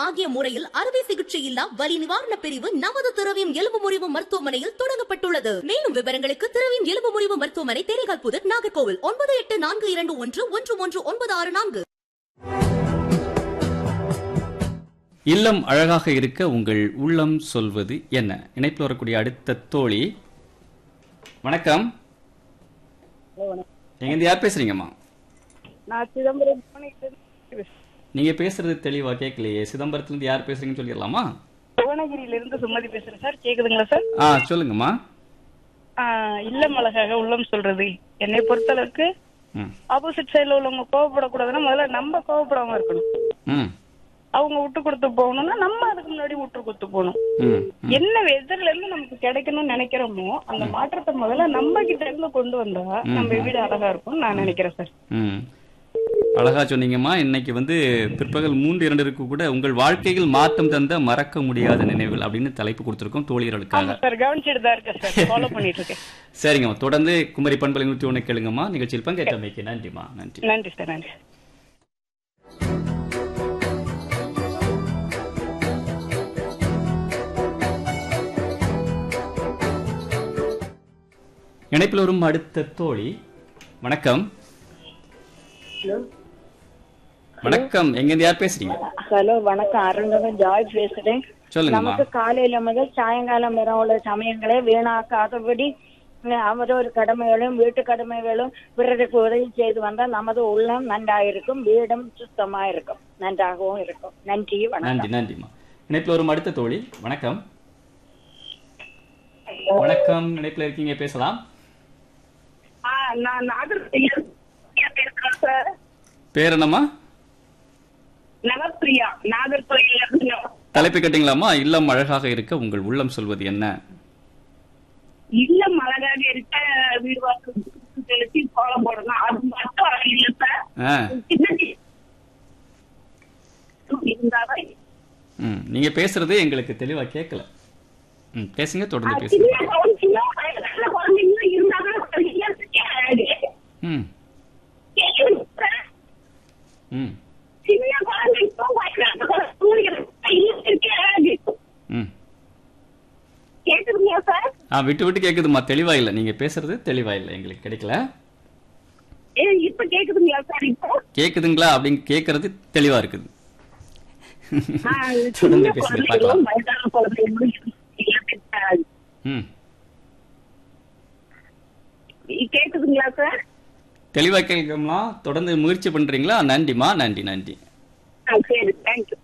ஆகிய முறையில் அறுவை சிகிச்சை இல்லா வலி நிவாரண பிரிவு நமது திரவியம் எலும்பு முறிவு மருத்துவமனையில் தொடங்கப்பட்டுள்ளது மேலும் விவரங்களுக்கு திரவியம் எலும்பு முறிவு மருத்துவமனை தேரைகால் புதர் நாகர்கோவில் ஒன்பது எட்டு நான்கு இரண்டு ஒன்று ஒன்று ஒன்று ஒன்பது ஆறு நான்கு இல்லம் அழகாக இருக்க உங்கள் உள்ளம் சொல்வது என்ன இணைப்பில் வரக்கூடிய அடுத்த தோழி வணக்கம் எங்கேருந்து யார் பேசுறீங்கம்மா நான் சிதம்பரம் புவனகிரியிலிருந்து பேசுறேன். நீங்க பேசுறது தெளிவா கேட்கலையே சிதம்பரத்துலேருந்து யார் பேசுறீங்கன்னு சொல்லிடலாமா புவனகிரியிலிருந்து சுமதி பேசுறேன் சார் கேக்குதுங்களா சார் ஆ சொல்லுங்கம்மா ஆஹ் இல்லம் அழகாக உள்ளம் சொல்றது என்னை பொறுத்தளவுக்கு ம் ஆப்போசிட் சைடுல உள்ளவங்க கோவப்படக்கூடாதுன்னா முதல்ல நம்ம கோவப்படாம இருக்கணும் ம் அவங்க விட்டு கொடுத்து போகணும்னா நம்ம அதுக்கு முன்னாடி விட்டு கொடுத்து போகணும் ம் என்ன எதிரில இருந்து நமக்கு கிடைக்கணும்னு நினைக்கிறோமோ அந்த மாற்றத்தை முதல்ல நம்ம கிட்ட இருந்து கொண்டு வந்தா நம்ம வீடு அழகா இருக்கும்னு நான் நினைக்கிறேன் சார் ம் அழகா சொன்னீங்கம்மா இன்னைக்கு வந்து பிற்பகல் மூன்று இரண்டிற்கு கூட உங்கள் வாழ்க்கையில் மாற்றம் தந்த மறக்க முடியாத நினைவுகள் அப்படின்னு தலைப்பு கொடுத்துருக்கோம் தோழியர்களுக்காக ஆமா சார் கவனிச்சுட்டு தான் இருக்கேன் சார் ஃபாலோ பண்ணிட்டு இருக்கேன் சரிங்கம்மா தொடர்ந்து குமரி பண்பலை நூற்றி ஒன்று கேளுங்கம்மா நிகழ்ச்சியில் பங்கேற்றமைக்கு நன்றிம்மா நன்றி நன்றி சார் நன்றி இணைப்பில் வரும் அடுத்த தோழி வணக்கம் வணக்கம் எங்கேருந்து யார் பேசுறீங்க ஹலோ வணக்கம் அருள்நகர் ஜாய் பேசுறேன் சொல்லுங்கம்மா நமக்கு காலையில முதல் சாயங்காலம் வரை உள்ள சமயங்களை வீணாக்காதபடி அஹ், அவரவர் கடமைகளும் வீட்டு கடமைகளும் பிறருக்கு உதவி செய்து வந்தால் நமது உள்ளம் நன்றாயிருக்கும் வீடும் சுத்தமா இருக்கும் நன்றாகவும் இருக்கும் நன்றி வணக்கம் நன்றி நன்றிம்மா இணைப்பில் வரும் அடுத்த தோழி வணக்கம் வணக்கம் இணைப்பில் இருக்கீங்க பேசலாம் நான் நாகர்கோயில் பேசுறேன் சார் பேர் என்னம்மா நவப்பிரியா நாகர்கோயில்ல இருந்து நவ- தலைப்பு கேட்டீங்களாம்மா இல்லம் அழகாக இருக்க உங்கள் உள்ளம் சொல்வது என்ன இல்லம் அழகாக இருக்க வீடு வாசல் தெளிச்சு கோலம் போடணும் அது மட்டும் இல்ல சார் ஆ சின்ன சின்ன இருந்தாதான் ம் நீங்க பேசுறது எங்களுக்கு தெளிவா கேட்கல ம் பேசுங்க தொடர்ந்து பேசுங்க சின்ன குழந்தை- சின்ன வயசுல குழந்தைங்க இருந்தாதான் ஒரு இயற்கை அழகு. ம் கேக்குதுங்க சார்? ம் சின்ன குழந்தைக்கும் வயசான குழந்தைக்கும் இயற்கை அழகு. ம் கேக்குதுங்களா சார் ஆ விட்டு விட்டு கேட்குதுமா தெளிவா இல்லை நீங்க பேசுறது தெளிவா இல்லை எங்களுக்கு கிடைக்கல ஏ, இப்ப கேக்குதுங்களா சார் இப்போ கேக்குதுங்களா அப்படின்னு கேட்கறது தெளிவா இருக்குது ஆ, தொடர்ந்து சின்ன பேசுங்க பார்க்கலாம் குழந்தைங்களும் வயசான குழந்தைங்களும் இயற்கை அழகு. ம் கேக்குதுங்களா சார் தெளிவா கேட்கலாம் தொடர்ந்து முயற்சி பண்றீங்களா நன்றிம்மா நன்றி நன்றி ஆ, சரி தேங்க்யூ